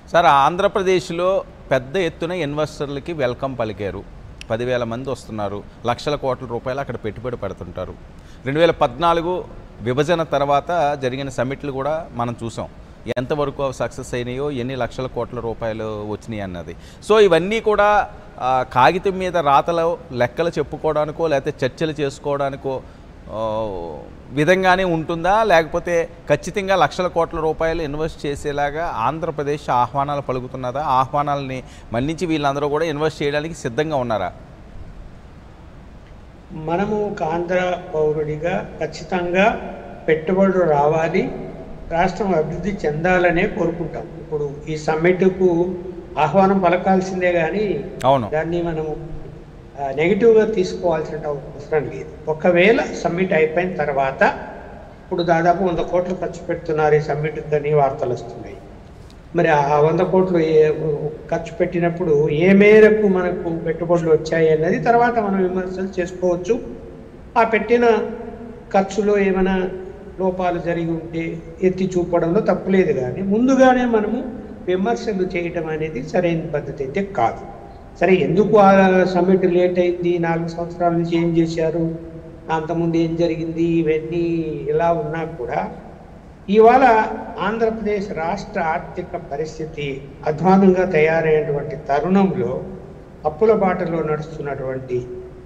Sir ఆంధ్రప్రదేశ్లో పెద్ద ఎత్తున ఇన్వెస్టర్లకి వెల్కమ్ పలికారు పదివేల మంది వస్తున్నారు లక్షల కోట్ల రూపాయలు అక్కడ పెట్టుబడి పెడుతుంటారు రెండు వేల పద్నాలుగు విభజన తర్వాత జరిగిన సమ్మిట్లు కూడా మనం చూసాం ఎంతవరకు అవి సక్సెస్ అయినాయో ఎన్ని లక్షల కోట్ల రూపాయలు వచ్చినాయి అన్నది సో ఇవన్నీ కూడా ఆ, కాగితం మీద రాతలో లెక్కలు చెప్పుకోవడానికో లేకపోతే చర్చలు చేసుకోవడానికో ఆ, విధంగానే ఉంటుందా లేకపోతే ఖచ్చితంగా లక్షల కోట్ల రూపాయలు ఇన్వెస్ట్ చేసేలాగా ఆంధ్రప్రదేశ్ ఆహ్వానాలు పలుకుతున్నదా ఆహ్వానాలని మన్నించి వీళ్ళందరూ కూడా ఇన్వెస్ట్ చేయడానికి సిద్ధంగా ఉన్నారా మనము ఒక ఆంధ్ర పౌరుడిగా ఖచ్చితంగా పెట్టుబడులు రావాలి రాష్ట్రం అభివృద్ధి చెందాలనే కోరుకుంటాం ఇప్పుడు ఈ సమ్మిట్కు ఆహ్వానం పలకాల్సిందే కానీ అవును దాన్ని మనము ఆ, నెగిటివ్గా తీసుకోవాల్సిన అవసరం లేదు ఒకవేళ సమ్మిట్ అయిపోయిన తర్వాత ఇప్పుడు దాదాపు వంద కోట్లు ఖర్చు పెడుతున్నారు ఈ సమ్మిట్ అని వార్తలు వస్తున్నాయి మరి ఆ వంద కోట్లు ఏ- ఖర్చు పెట్టినప్పుడు ఏ మేరకు మనకు పెట్టుబడులు వచ్చాయి అన్నది తర్వాత మనం విమర్శలు చేసుకోవచ్చు ఆ పెట్టిన ఖర్చులో ఏమైనా లోపాలు జరిగి ఉంటే ఎత్తి చూపడంలో తప్పులేదు కానీ ముందుగానే మనము విమర్శలు చేయటం అనేది సరైన పద్ధతి అయితే కాదు సరే ఎందుకు ఆ సమ్మిట్ లేట్ అయింది నాలుగు సంవత్సరాల నుంచి ఏం చేశారు అంతకుముందు ఏం జరిగింది ఇవన్నీ ఇలా ఉన్నా కూడా ఇవాళ ఆంధ్రప్రదేశ్ రాష్ట్ర ఆర్థిక పరిస్థితి అధ్వానంగా తయారైనటువంటి తరుణంలో అప్పుల బాటలో నడుస్తున్నటువంటి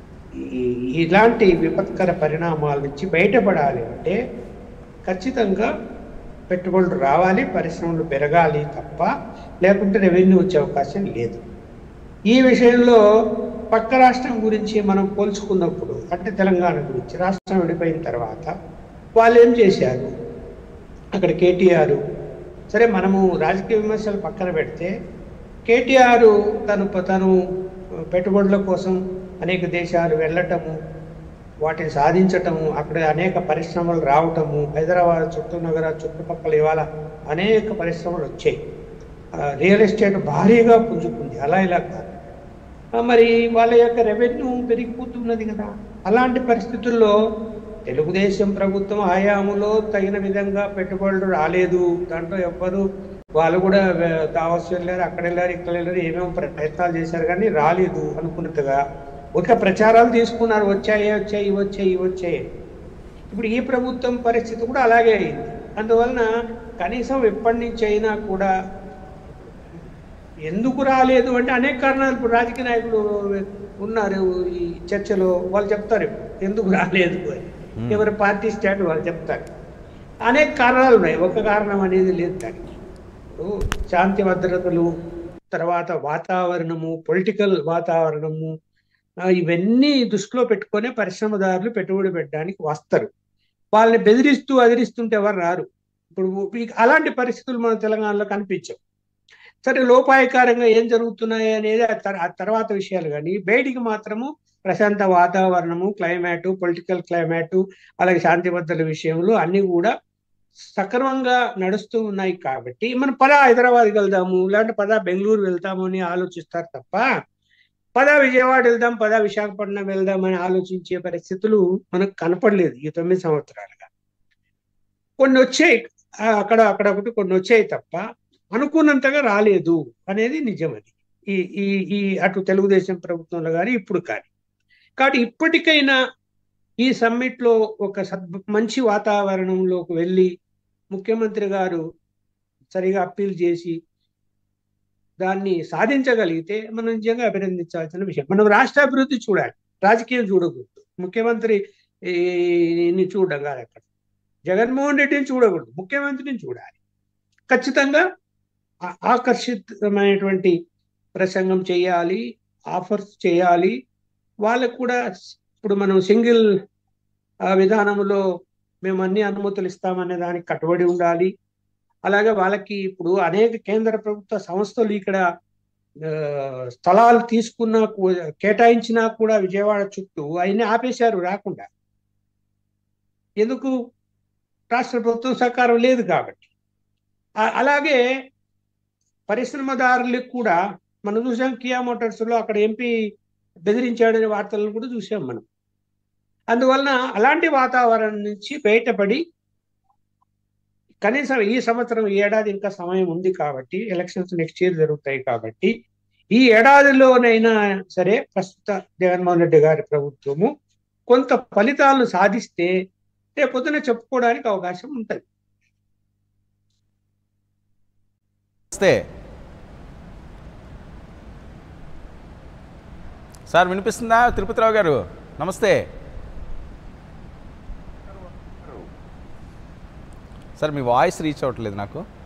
ఈ- ఇలాంటి విపత్కర పరిణామాల నుంచి బయటపడాలి అంటే ఖచ్చితంగా పెట్టుబడులు రావాలి పరిశ్రమలు పెరగాలి తప్ప లేకుంటే రెవెన్యూ వచ్చే అవకాశం లేదు ఈ విషయంలో పక్క రాష్ట్రం గురించి మనం పోల్చుకున్నప్పుడు అంటే తెలంగాణ గురించి రాష్ట్రం విడిపోయిన తర్వాత వాళ్ళు ఏం చేశారు అక్కడ కేటీఆర్ సరే మనము రాజకీయ విమర్శలు పక్కన పెడితే కేటీఆర్ తను తను పెట్టుబడుల కోసం అనేక దేశాలు వెళ్ళటము వాటిని సాధించటము అక్కడ అనేక పరిశ్రమలు రావటము హైదరాబాద్ చుట్టూ నగర చుట్టుపక్కల ఇవాళ అనేక పరిశ్రమలు వచ్చాయి ఆ, రియల్ ఎస్టేట్ భారీగా పుంజుకుంది అలా ఇలా కాదు ఆ, మరి వాళ్ళ యొక్క రెవెన్యూ పెరిగిపోతున్నది కదా అలాంటి పరిస్థితుల్లో తెలుగుదేశం ప్రభుత్వం హయాములో తగిన విధంగా పెట్టుబడులు రాలేదు దాంట్లో ఎవ్వరు వాళ్ళు కూడా వే- దావోస్ వెళ్ళారు అక్కడ వెళ్ళారు ఇక్కడ వెళ్ళారు ఏమేమో ప్రయత్నాలు చేశారు కానీ రాలేదు అనుకున్నట్టుగా ఒక ప్రచారాలు తీసుకున్నారు వచ్చాయి వచ్చాయి ఇవి వచ్చాయి ఇవి వచ్చాయి ఇప్పుడు ఈ ప్రభుత్వం పరిస్థితి కూడా అలాగే అయింది అందువలన కనీసం ఎప్పటి నుంచి అయినా కూడా ఎందుకు రాలేదు అంటే అనేక కారణాలు ఇప్పుడు రాజకీయ నాయకులు ఉన్నారు ఈ చర్చలో వాళ్ళు చెప్తారు ఇప్పుడు ఎందుకు రాలేదు అని Hmm. ఎవరి పార్టీ స్టాండ్ వాళ్ళు చెప్తారు అనేక కారణాలు ఉన్నాయి ఒక కారణం అనేది లేదు దానికి ఇప్పుడు శాంతి భద్రతలు తర్వాత వాతావరణము పొలిటికల్ వాతావరణము ఆ, ఇవన్నీ దృష్టిలో పెట్టుకొని పరిశ్రమదారులు పెట్టుబడి పెట్టడానికి వస్తారు వాళ్ళని బెదిరిస్తూ అదిరిస్తుంటే ఎవరు రారు ఇప్పుడు ఈ- అలాంటి పరిస్థితులు మన తెలంగాణలో కనిపించవు సరే లోపాయకారంగా ఏం జరుగుతున్నాయి అనేది ఆ తర్- ఆ తర్వాత విషయాలు కానీ బయటికి మాత్రము ప్రశాంత వాతావరణము క్లైమేటు పొలిటికల్ క్లైమేటు అలాగే శాంతి భద్రతల విషయంలో అన్ని కూడా సక్రమంగా నడుస్తూ ఉన్నాయి కాబట్టి మనం పద హైదరాబాద్కి వెళ్దాము లేదంటే పద బెంగళూరు వెళ్తాము అని ఆలోచిస్తారు తప్ప పద విజయవాడ వెళ్దాం పద విశాఖపట్నం వెళ్దాం అని ఆలోచించే పరిస్థితులు మనకు కనపడలేదు ఈ తొమ్మిది సంవత్సరాలుగా కొన్ని వచ్చాయి ఆ, అక్కడ అక్కడ ఒకటి కొన్ని వచ్చాయి తప్ప అనుకున్నంతగా రాలేదు అనేది నిజం అది ఈ ఈ ఈ అటు తెలుగుదేశం ప్రభుత్వంలో కానీ ఇప్పుడు కానీ కాబట్టి ఇప్పటికైనా ఈ సమ్మిట్లో ఒక సద్ మంచి వాతావరణంలోకి వెళ్ళి ముఖ్యమంత్రి గారు సరిగా అప్పీల్ చేసి దాన్ని సాధించగలిగితే మనం నిజంగా అభినందించాల్సిన విషయం మనం రాష్ట్ర అభివృద్ధి చూడాలి రాజకీయం చూడకూడదు ముఖ్యమంత్రి ఈ, ని చూడడం కాదు అక్కడ జగన్మోహన్ రెడ్డిని చూడకూడదు ముఖ్యమంత్రిని చూడాలి ఖచ్చితంగా ఆ- ఆకర్షితమైనటువంటి ప్రసంగం చేయాలి ఆఫర్స్ చేయాలి వాళ్ళకు కూడా ఇప్పుడు మనం సింగిల్ విధానంలో మేము అన్ని అనుమతులు ఇస్తామనే దానికి కట్టుబడి ఉండాలి అలాగే వాళ్ళకి ఇప్పుడు అనేక కేంద్ర ప్రభుత్వ సంస్థలు ఇక్కడ ఆ, స్థలాలు తీసుకున్నా కూ- కేటాయించినా కూడా విజయవాడ చుట్టూ అవన్నీ ఆపేశారు రాకుండా ఎందుకు రాష్ట్ర ప్రభుత్వం సహకారం లేదు కాబట్టి ఆ- అలాగే పరిశ్రమదారులకు కూడా మనం చూసాం కియా మోటార్స్ లో అక్కడ ఎంపీ బెదిరించాడనే వార్తలను కూడా చూసాం మనం అందువలన అలాంటి వాతావరణం నుంచి బయటపడి కనీసం ఈ సంవత్సరం ఈ ఏడాది ఇంకా సమయం ఉంది కాబట్టి ఎలక్షన్స్ నెక్స్ట్ ఇయర్ జరుగుతాయి కాబట్టి ఈ ఏడాదిలోనైనా సరే ప్రస్తుత జగన్మోహన్ రెడ్డి గారి ప్రభుత్వము కొంత ఫలితాలను సాధిస్తే రేపొద్దున చెప్పుకోవడానికి అవకాశం ఉంటుంది నమస్తే సార్ వినిపిస్తుందా తిరుపతిరావు గారు నమస్తే సార్ మీ వాయిస్ రీచ్ అవ్వట్లేదు నాకు